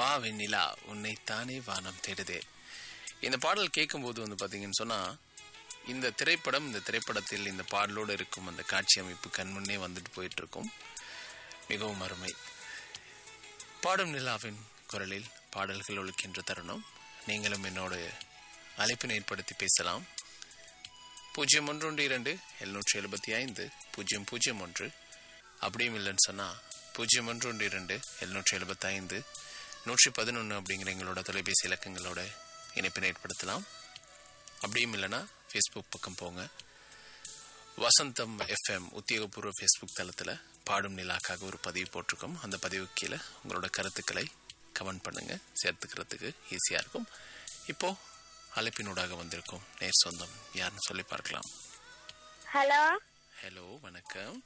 வா வெண்ணிலா உன்னைத்தானே வானம் தேடுதே இந்த பாடல் கேட்கும்போது வந்து பார்த்தீங்கன்னு சொன்னா இந்த திரைப்படம் இந்த திரைப்படத்தில் இந்த பாடலோடு இருக்கும் அந்த காட்சி அமைப்பு கண்முன்னே வந்துட்டு போயிட்டு இருக்கும் மிகவும் அருமை பாடும் நிலாவின் குரலில் பாடல்கள் ஒழிக்கின்ற தருணம் நீங்களும் என்னோடு அழைப்பினை ஏற்படுத்தி பேசலாம் பூஜ்ஜியம் ஒன்று ஒன்று இரண்டு எழுநூற்றி எழுபத்தி ஐந்து பூஜ்ஜியம் பூஜ்ஜியம் ஒன்று அப்படியும் இல்லைன்னு சொன்னால் பூஜ்ஜியம் ஒன்று ஒன்று இரண்டு எழுநூற்றி எழுபத்தி ஐந்து நூற்றி பதினொன்று அப்படிங்கிற எங்களோட தொலைபேசி இலக்கங்களோட இணைப்பினை ஏற்படுத்தலாம் அப்படியும் இல்லைன்னா ஃபேஸ்புக் பக்கம் போங்க வசந்தம் எஃப்எம் உத்தியோகபூர்வ ஃபேஸ்புக் தளத்தில் பாடும் நிலாக்காக ஒரு பதிவு போட்டிருக்கோம் அந்த பதிவுக்கு கீழே உங்களோட கருத்துக்களை கமெண்ட் பண்ணுங்க சேர்த்துக்கிறதுக்கு ஈஸியாக இருக்கும் இப்போ அழைப்பினூடாக வந்திருக்கும் நேர் சொந்தம் யாருன்னு சொல்லி பார்க்கலாம் ஹலோ ஹலோ வணக்கம்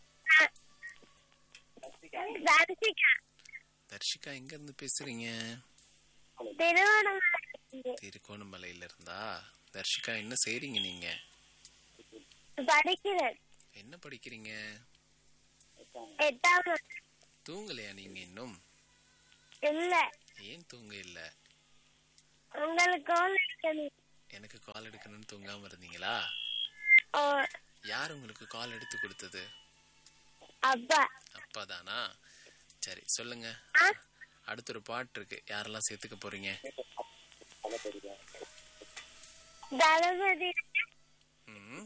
தர்ஷிகா தர்ஷிகா எங்க இருந்து பேசுறீங்க திருவண்ணாமலை திருகோணமலையில இருந்தா தர்ஷிகா என்ன செய்றீங்க நீங்க படிக்கிறேன் என்ன படிக்கிறீங்க எட்டாவது தூங்கலையா நீங்க இன்னும் இல்ல ஏன் தூங்க இல்ல உங்களுக்கு call அடிக்கணும். எனக்கு கால் எடுக்கணும்னு தூங்காம இருந்தீங்களா ஓ யார் உங்களுக்கு கால் எடுத்து கொடுத்தது அப்பா அப்பா தானா சரி சொல்லுங்க ஆ? அடுத்த ஒரு பாட்டு இருக்கு யாரெல்லாம் சேர்த்துக்க போறீங்க தளபதி ம்,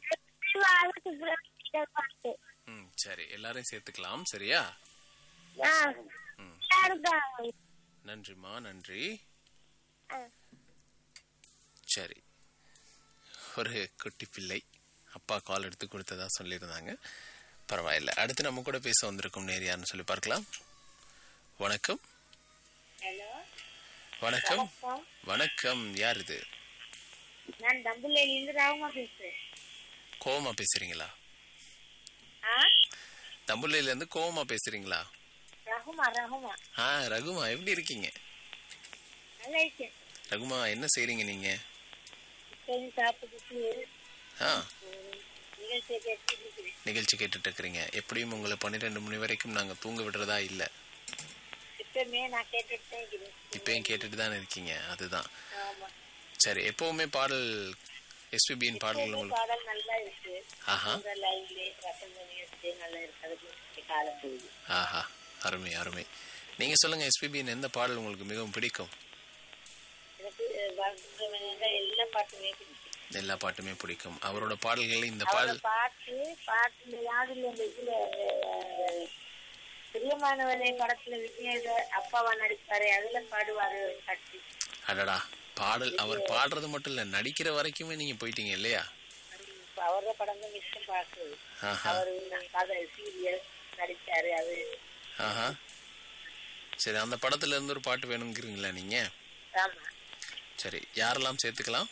பாலசுப்ரமணிய பாட்டு ம் சரி எல்லாரையும் சேர்த்துக்கலாம் சரியா ஆ ம் யாருக்காக? நன்றிம்மா நன்றி ஆ. சரி ஒரு குட்டி பிள்ளை அப்பா கால் எடுத்து கொடுத்ததா சொல்லியிருந்தாங்க பரவாயில்ல அடுத்து நம்ம கூட பேச வந்திருக்கும் நேர் யாருன்னு சொல்லி பார்க்கலாம் வணக்கம் ஹலோ வணக்கம் வணக்கம் யார் இது நான் தம்புலேலிருந்து ராகுமா பேசுறேன் கோவமா பேசுறீங்களா ஆ தம்புள்ளையில இருந்து கோவமா பேசுறீங்களா ரகுமா ரகுமா ஆ ரகுமா எப்படி இருக்கீங்க நல்லா இருக்கேன் ரகுமா என்ன செய்றீங்க நீங்க கொஞ்சம் சாப்பிட்டுட்டு ஆ நிகழ்ச்சியை கேட்டுட்டு இருக்கிறேன் நிகழ்ச்சி கேட்டுட்டு இருக்கிறீங்க எப்படியும் உங்களை பன்னிரெண்டு மணி வரைக்கும் நாங்க தூங்க விடுறதா இல்ல இப்பவுமே நான் கேட்டுட்டு தான் இருக்கிறேன் இப்பயும் கேட்டுட்டு தானே இருக்கீங்க அதுதான் ஆமா சரி எப்பவுமே பாடல் எஸ்பிபியின் பாடல்கள் உங்களுக்கு பாடல் நல்லா இருக்கு ஆஹா உங்க லைவ்ல வசந்த நிகழ்ச்சி நல்லா இருக்கு அதுக்கு காலம் போகுது ஆஹா அருமை அருமை நீங்க சொல்லுங்க எஸ்பிபியின் எந்த பாடல் உங்களுக்கு மிகவும் பிடிக்கும் எனக்கு வசந்த எல்லா பாட்டுமே பிடிக்கும் எல்லா பாட்டுமே பிடிக்கும் அவரோட பாடல்கள் இந்த அவரோட பாடல் பாட்டு பாட்டுல யாருல இந்த இதுல அஹ், பிரியமானவனே படத்துல விஜய் அப்பாவா நடிப்பாரு அதுல பாடுவாரு ஒரு பாட்டு அடடா பாடல் அவர் பாடுறது மட்டும் இல்ல நடிக்கிற வரைக்குமே நீங்க போயிட்டீங்க இல்லையா இப்ப அவரோட படம் தான் மிச்சம் பாக்குறது ஆஹா அவரு கதை சீரியல் நடிச்சாரு அது ஆஹா சரி அந்த படத்துல இருந்து ஒரு பாட்டு வேணுங்கிறீங்களா நீங்க ஆமா சரி யாரெல்லாம் சேர்த்துக்கலாம்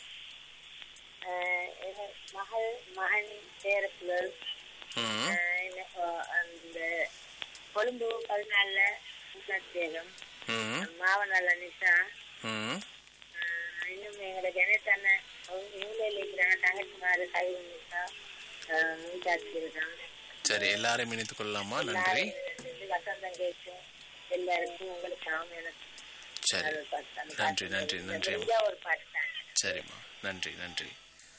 அஹ், என்ன மகள் மகன் பேரப்புகள் ம் அந்த கொழும்பு பதினாலுல முன்னாத்தேகம் ம் மாவனால நிஷா ம் ஆஹ் இன்னும் எங்களோட கணேசன அவங்க இவங்களே இருக்கிறாங்க தங்கச்சிமாரு கைவு நிஷா மீட்டாட்சி இருக்காங்க சரி எல்லாரையும் இணைத்துக் கொள்ளலாமா நன்றி எல்லாரும் வசந்தம் கேட்கும் எல்லாருக்கும் உங்களுக்கு அவன் எனக்கு சரி ஒரு பாட்டு அந்த நன்றி பாட்டு நன்றி நன்றி நிறைய ஒரு பாட்டு தான் சரிம்மா நன்றி நன்றி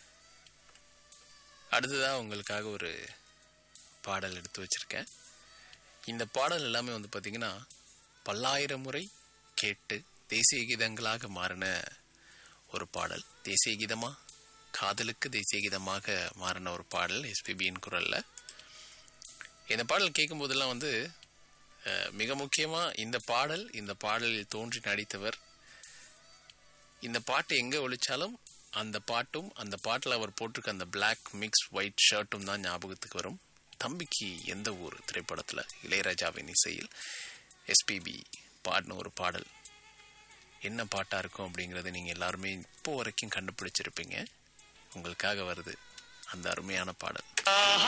அடுத்ததா உங்களுக்காக ஒரு பாடல் எடுத்து வச்சிருக்கேன் இந்த பாடல் எல்லாமே வந்து பார்த்தீங்கன்னா பல்லாயிரம் முறை கேட்டு தேசிய கீதங்களாக மாறின ஒரு பாடல் தேசிய கீதமா காதலுக்கு தேசிய கீதமாக மாறின ஒரு பாடல் எஸ்பிபியின் குரல்ல இந்த பாடல் கேட்கும் போதெல்லாம் வந்து அஹ், மிக முக்கியமா இந்த பாடல் இந்த பாடலில் தோன்றி நடித்தவர் இந்த பாட்டு எங்க ஒழிச்சாலும் அந்த பாட்டும் அந்த பாட்டில் அவர் போட்டிருக்க அந்த Black மிக்ஸ் ஒயிட் ஷர்ட்டும் தான் ஞாபகத்துக்கு வரும் தம்பிக்கு எந்த ஊர் திரைப்படத்துல இளையராஜாவின் இசையில் எஸ்பிபி பாடின ஒரு பாடல் என்ன பாட்டா இருக்கும் அப்படிங்கறத நீங்க எல்லாருமே இப்போ வரைக்கும் கண்டுபிடிச்சிருப்பீங்க உங்களுக்காக வருது அந்த அருமையான பாடல்